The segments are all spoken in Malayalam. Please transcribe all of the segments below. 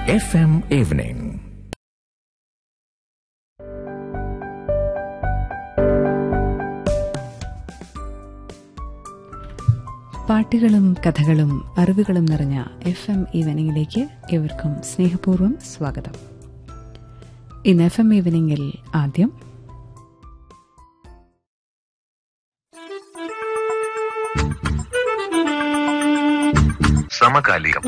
FM Evening. പാട്ടുകളും കഥകളും അറിവുകളും നിറഞ്ഞ എഫ് എം ഈവനിങ്ങിലേക്ക് ഏവർക്കും സ്നേഹപൂർവ്വം സ്വാഗതം ഇന്ന് എഫ് എം ഈവനിങ്ങിൽ ആദ്യം സമകാലികം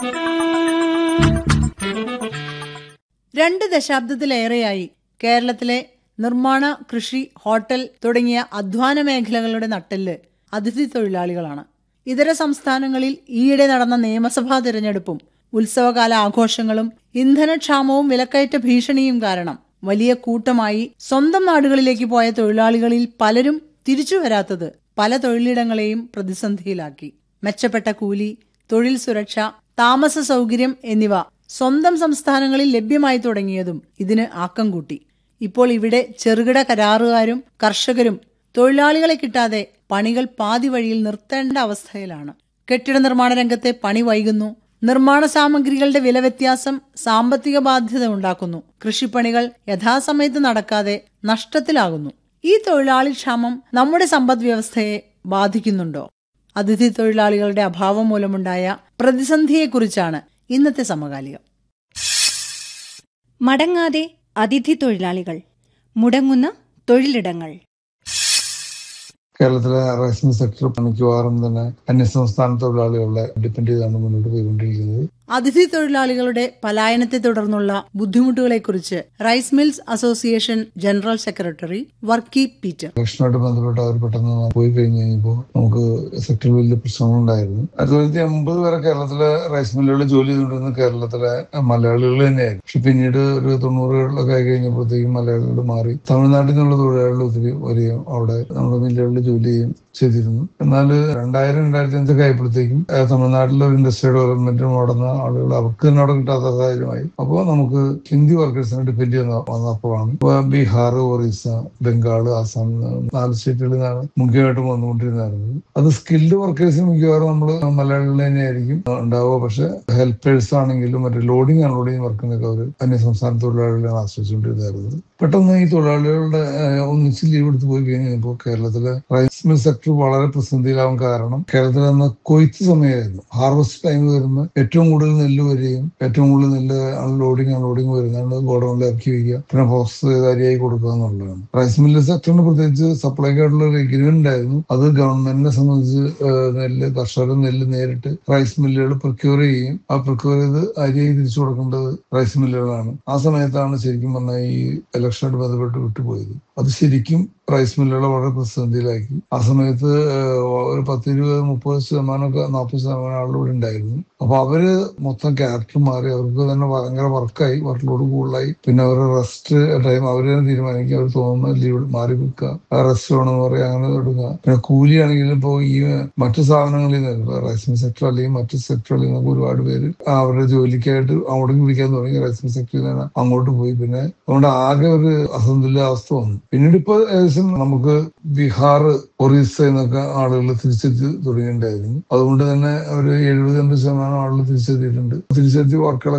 രണ്ട് ദശാബ്ദത്തിലേറെയായി കേരളത്തിലെ നിർമ്മാണ കൃഷി ഹോട്ടൽ തുടങ്ങിയ അധ്വാന മേഖലകളുടെ നട്ടെല്ല് അതിഥി തൊഴിലാളികളാണ് ഇതര സംസ്ഥാനങ്ങളിൽ ഈയിടെ നടന്ന നിയമസഭാ തിരഞ്ഞെടുപ്പും ഉത്സവകാല ആഘോഷങ്ങളും ഇന്ധനക്ഷാമവും വിലക്കയറ്റ ഭീഷണിയും കാരണം വലിയ കൂട്ടമായി സ്വന്തം നാടുകളിലേക്ക് പോയ തൊഴിലാളികളിൽ പലരും തിരിച്ചു വരാത്തത് പല തൊഴിലിടങ്ങളെയും പ്രതിസന്ധിയിലാക്കി മെച്ചപ്പെട്ട കൂലി തൊഴിൽ സുരക്ഷ താമസ സൗകര്യം എന്നിവ സ്വന്തം സംസ്ഥാനങ്ങളിൽ ലഭ്യമായി തുടങ്ങിയതും ഇതിന് ആക്കം കൂട്ടി ഇപ്പോൾ ഇവിടെ ചെറുകിട കരാറുകാരും കർഷകരും തൊഴിലാളികളെ കിട്ടാതെ പണികൾ പാതി വഴിയിൽ നിർത്തേണ്ട അവസ്ഥയിലാണ് കെട്ടിട നിർമ്മാണ രംഗത്തെ പണി വൈകുന്നു നിർമ്മാണ സാമഗ്രികളുടെ വില വ്യത്യാസം സാമ്പത്തിക ബാധ്യത ഉണ്ടാക്കുന്നു കൃഷിപ്പണികൾ യഥാസമയത്ത് നടക്കാതെ നഷ്ടത്തിലാകുന്നു ഈ തൊഴിലാളി ക്ഷാമം നമ്മുടെ സമ്പദ് വ്യവസ്ഥയെ ബാധിക്കുന്നുണ്ടോ അതിഥി തൊഴിലാളികളുടെ അഭാവം മൂലമുണ്ടായ പ്രതിസന്ധിയെക്കുറിച്ചാണ് ഇന്നത്തെ സമകാലികം മടങ്ങാതെ അതിഥി തൊഴിലാളികൾ മുടങ്ങുന്ന തൊഴിലിടങ്ങൾ കേരളത്തിലെ റൈസ് മിൽ സെക്ടർ മിക്കവാറും തന്നെ അന്യസംസ്ഥാന തൊഴിലാളികളെ ഡിപ്പെൻഡ് ചെയ്താണ് മുന്നോട്ട് പോയിക്കൊണ്ടിരിക്കുന്നത് അതിഥി തൊഴിലാളികളുടെ പലായനത്തെ തുടർന്നുള്ള ബുദ്ധിമുട്ടുകളെക്കുറിച്ച് rice mills association general secretary Varkey Peter ഇലക്ഷനുമായിട്ട് ബന്ധപ്പെട്ട് അവർ പെട്ടെന്ന് പോയി കഴിഞ്ഞ് കഴിഞ്ഞപ്പോൾ നമുക്ക് സെക്ടറിൽ വലിയ പ്രശ്നങ്ങളുണ്ടായിരുന്നു ആയിരത്തി തൊള്ളായിരത്തി അമ്പത് വരെ കേരളത്തിലെ റൈസ് മില്ലുകളിൽ ജോലി ചെയ്തുകൊണ്ടിരുന്ന കേരളത്തിലെ മലയാളികൾ തന്നെയായിരുന്നു പക്ഷെ പിന്നീട് ഒരു തൊണ്ണൂറുകളിലൊക്കെ ആയി കഴിഞ്ഞപ്പോഴത്തേക്കും മലയാളികൾ മാറി തമിഴ്നാട്ടിൽ നിന്നുള്ള തൊഴിലാളികൾ ഒത്തിരി വരികയും അവിടെ നമ്മുടെ മില്ലുകളിൽ ജോലി ചെയ്യുകയും ചെയ്തിരുന്നു എന്നാൽ രണ്ടായിരം രണ്ടായിരത്തി അഞ്ചൊക്കെ ആയപ്പോഴത്തേക്കും ഏഹ്, തമിഴ്നാട്ടിലെ ഒരു ഇൻഡസ്ട്രി ഡെവലപ്മെന്റിന് നടന്ന ആളുകൾ അവർക്ക് തന്നെ അവിടെ കിട്ടാത്ത സാഹചര്യമായി അപ്പോൾ നമുക്ക് ഹിന്ദി വർക്കേഴ്സിനെ ഡിപ്പെൻഡ് ചെയ്യുന്ന വന്നപ്പോഴാണ് ഇപ്പൊ ബീഹാർ ഒറീസ ബംഗാൾ ആസാം നാല് സ്റ്റേറ്റുകളിൽ നിന്നാണ് മുഖ്യമായിട്ടും വന്നുകൊണ്ടിരുന്നത് അത് സ്കിൽഡ് വർക്കേഴ്സിന് മിക്കവാറും നമ്മൾ മലയാളികൾ തന്നെയായിരിക്കും ഉണ്ടാവുക പക്ഷെ ഹെൽപ്പേഴ്സ് ആണെങ്കിലും മറ്റേ ലോഡിംഗ് അൺലോഡിംഗ് വർക്കിനൊക്കെ അവർ അന്യസംസ്ഥാന തൊഴിലാളികളെയാണ് ആശ്രയിച്ചുകൊണ്ടിരുന്നത് പെട്ടെന്ന് ഈ തൊഴിലാളികളുടെ ഏഹ്, ഒന്നിച്ച് ലീവ് എടുത്ത് പോയി കഴിഞ്ഞപ്പോൾ കേരളത്തിലെ റൈസ് മിൽ സെക്ടർ വളരെ പ്രതിസന്ധിയിലാവാൻ കാരണം കേരളത്തിൽ അന്ന് കൊയ്ത്ത് സമയമായിരുന്നു ഹാർവസ്റ്റ് ടൈം വരുന്ന ഏറ്റവും കൂടുതൽ നെല്ല് വരികയും ഏറ്റവും കൂടുതൽ നെല്ല് അൺലോഡിങ് അൺലോഡിങ് വരുന്നത് ഗോഡൌണിൽ ഇറക്കി വയ്ക്കുക പിന്നെ പോസ്റ്റ് കാര്യമായി കൊടുക്കുക എന്നുള്ളതാണ് റൈസ് മില്ല് സെക്ടറിന് പ്രത്യേകിച്ച് സപ്ലൈക്ക് ആയിട്ടുള്ള ഒരു എഗ്രിമെന്റ് ഉണ്ടായിരുന്നു അത് ഗവൺമെന്റിനെ സംബന്ധിച്ച് ഏഹ്, നെല്ല് കർഷകർ നെല്ല് നേരിട്ട് റൈസ് മില്ലുകൾ പ്രൊക്യൂർ ചെയ്യും ആ പ്രൊക്യൂർ ചെയ്ത് അരിയായി തിരിച്ചു കൊടുക്കേണ്ടത് റൈസ് മില്ലുകളാണ് ആ സമയത്താണ് ശരിക്കും പറഞ്ഞാൽ ഈ ഇലക്ഷനായിട്ട് ബന്ധപ്പെട്ട് വിട്ടുപോയത് അത് ശരിക്കും റൈസ് മില്ലുകളെ വളരെ പ്രതിസന്ധിയിലാക്കി ആ സമയത്ത് ഏഹ്, ഒരു പത്ത് ഇരുപത് മുപ്പത് ശതമാനമൊക്കെ നാൽപ്പത് ശതമാനം ആളുകൾ ഉണ്ടായിരുന്നു അപ്പൊ അവര് മൊത്തം ക്യാരക്ടർ മാറി അവർക്ക് തന്നെ ഭയങ്കര വർക്കായി വർക്ക് ലോഡ് കൂടുതലായി പിന്നെ അവർ റെസ്റ്റ് ടൈം അവർ തന്നെ തീരുമാനിക്കുക അവർ തോന്നുന്ന ലീവ് മാറി വെക്കുക റെസ്റ്റ് വേണമെന്ന് പറയുക അങ്ങനെ എടുക്കുക പിന്നെ കൂലിയാണെങ്കിലും ഇപ്പോൾ ഈ മറ്റു സ്ഥാപനങ്ങളിൽ നിന്ന് റൈസ് മിൽ സെക്ടർ അല്ലെങ്കിൽ മറ്റു സെക്ടറുകളിൽ നിന്നൊക്കെ ഒരുപാട് പേര് അവരുടെ ജോലിക്കായിട്ട് അങ്ങോട്ടേക്ക് വിളിക്കാൻ തുടങ്ങി റൈസ് മിൽ സെക്ടറിൽ നിന്ന് അങ്ങോട്ട് പോയി പിന്നെ അതുകൊണ്ട് ആകെ ഒരു അസന്തുലിതാവസ്ഥ വന്നു പിന്നീട് ഇപ്പൊ ഏകദേശം നമുക്ക് ബീഹാർ ഒറീസ എന്നൊക്കെ ആളുകൾ തിരിച്ചെത്തി തുടങ്ങിയിട്ടുണ്ടായിരുന്നു അതുകൊണ്ട് തന്നെ ഒരു എഴുപത് എൺപത് ശതമാനം ആളുകൾ തിരിച്ചെത്തിയിട്ടുണ്ട് തിരിച്ചെത്തി വർക്കുകൾ